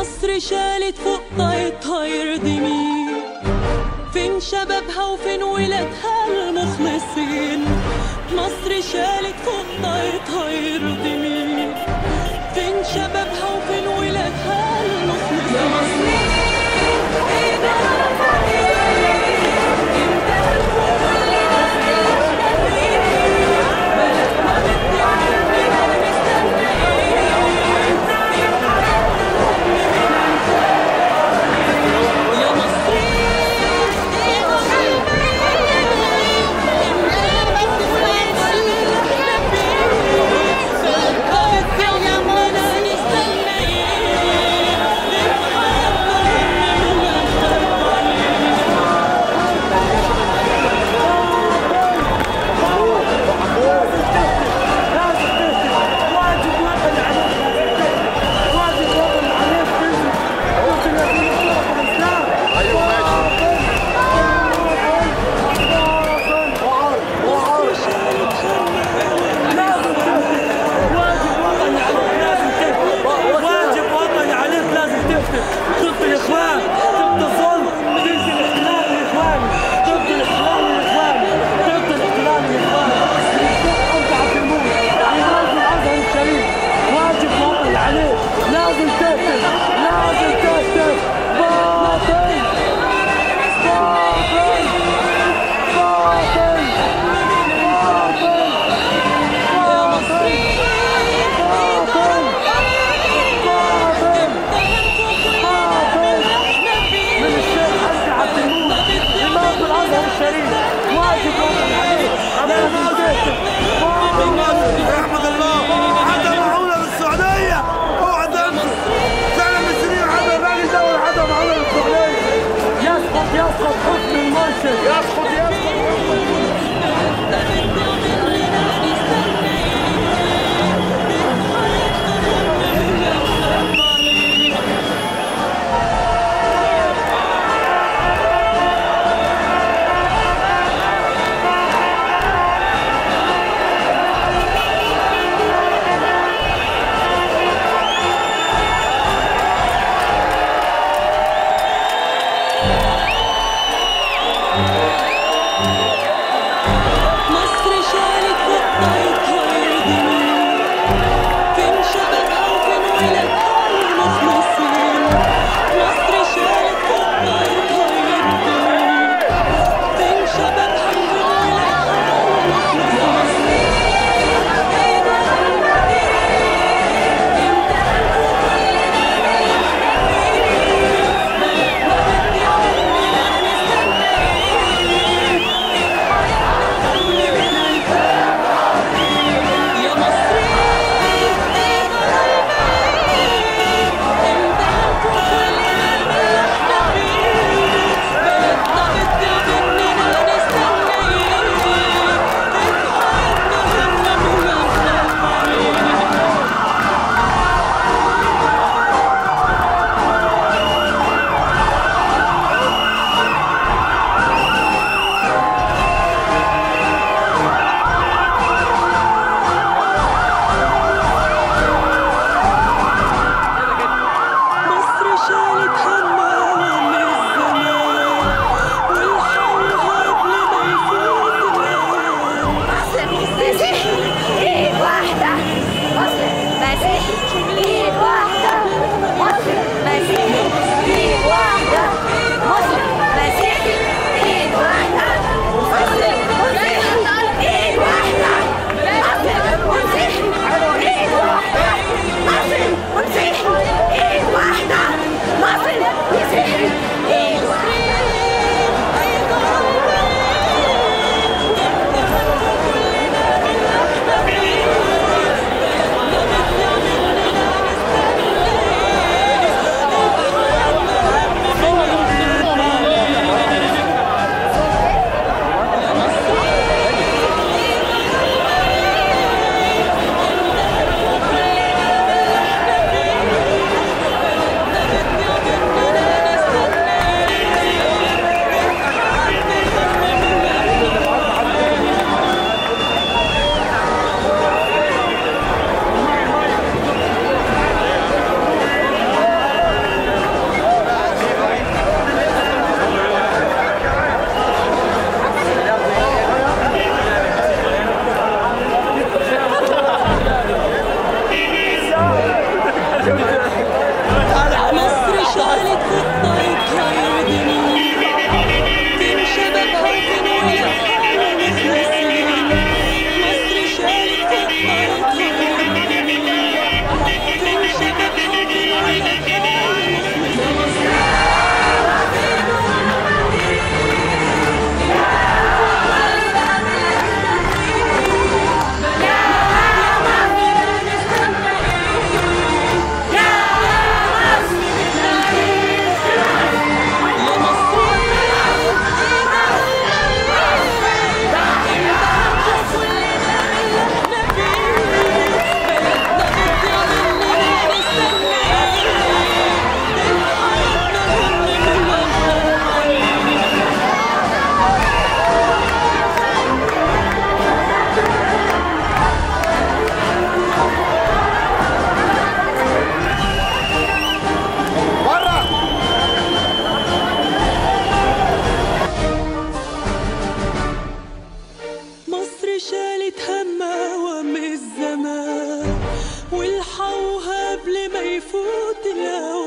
مصر شالت فوق طايتها يرضي مين فين شبابها وفين ولادها المخلصين مصر شالت فوق طايتها يرضي مين فين شبابها وفين ولادها المخلصين يا مصريين يا واجب وطني عليك واجب وطني عليك قلت الذين خلقوا الاسلام لازم تفتح واجب وطني عليك لازم تفتح واجب وطني عليك لازم تفتح ضد الاخوان ضد الظلم ضد الاحتلال الاخواني ضد الاحتلال الاخواني ضد الاحتلال الاخواني انت عبد المولى إمام الازهر الشريف واجب وطني عليك لازم تفتح لازم تفتح باطل باطل باطل من الشيخ حمدي عبد المولى إمام الأزهر الشريف واجب وطني عليك لازم تفتح رحمة الله عندنا معونة بالسعودية اوعى تنسوا سنة من السنين عندنا باقي دولة يفوت الهوى